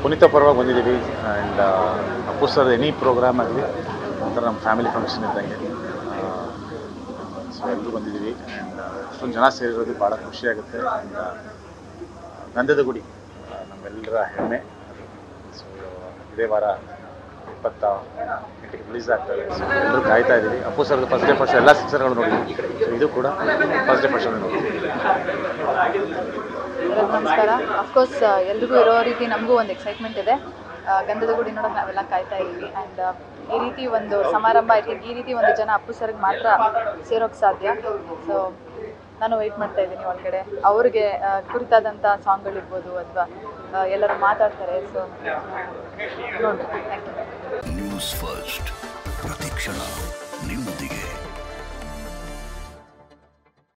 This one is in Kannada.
ಪುನೀತ ಪರವಾಗಿ ಬಂದಿದ್ದೀವಿ and Appu sir any program ಆಗಲಿ ಒಂಥರ ನಮ್ಮ ಫ್ಯಾಮಿಲಿ ಫಂಕ್ಷನ್ ಇದ್ದಂಗೆ ಸೊ ಎಲ್ಲರೂ ಬಂದಿದ್ದೀವಿ ಆ್ಯಂಡ್ ಅಷ್ಟೊಂದು ಜನ ಸೇರಿರೋದು ಭಾಳ ಖುಷಿಯಾಗುತ್ತೆ ಆ್ಯಂಡ್ ಗಂಧದ ಗುಡಿ ಆ, ನಮ್ಮೆಲ್ಲರ ಹೆಮ್ಮೆ ಸೊ ಇದೇ ವಾರ ಇಪ್ಪತ್ತ ಎಂಟಕ್ಕೆ ರಿಲೀಸ್ ಆಗ್ತದೆ ಸೊ ಎಲ್ಲರೂ ಕಾಯ್ತಾ ಇದ್ದೀವಿ ಅಪ್ಪು ಸರ್ದು ಫಸ್ಟ್ ಡೇ ಫಸ್ಟ್ ಎಲ್ಲ ಸಿಕ್ಸರ್ಗಳು ನೋಡಿದ್ವಿ ಸೊ ಇದು ಕೂಡ ಫಸ್ಟ್ ಡೇ ಫಸ್ಟ್ ನೋಡಿದ್ವಿ ಎಲ್ಲರಿಗೂ ನಮಸ್ಕಾರ ಅಫ್ಕೋರ್ಸ್ ಎಲ್ರಿಗೂ ಇರೋ ರೀತಿ ನಮಗೂ ಒಂದು ಎಕ್ಸೈಟ್ಮೆಂಟ್ ಇದೆ ಆ, ಗಂಧದ ಗುಡಿ ನೋಡೋಕೆ ನಾವೆಲ್ಲ ಕಾಯ್ತಾ ಇದ್ದೀವಿ ಆ್ಯಂಡ್ ಈ ರೀತಿ ಒಂದು ಸಮಾರಂಭ ಐ ಥಿಂಕ್ ಈ ರೀತಿ ಒಂದು ಜನ ಅಪ್ಪು ಸರ್ಗೆ ಮಾತ್ರ ಸೇರೋಕ್ಕೆ ಸಾಧ್ಯ ಸೊ ನಾನು ವೆಯ್ಟ್ ಮಾಡ್ತಾ ಇದ್ದೀನಿ ಒಳಗಡೆ ಅವ್ರಿಗೆ ಆ, ಕುರಿತಾದಂಥ ಸಾಂಗ್ಗಳಿರ್ಬೋದು ಅಥವಾ ಎಲ್ಲರೂ ಮಾತಾಡ್ತಾರೆ ಸೊ ನೋಡ್ಬೇಕು ಥ್ಯಾಂಕ್ ಯು ನ್ಯೂಸ್ ಫಸ್ಟ್ ಪ್ರತಿಕ್ಷಣ ನಿಮ್ಮೊಂದಿಗೆ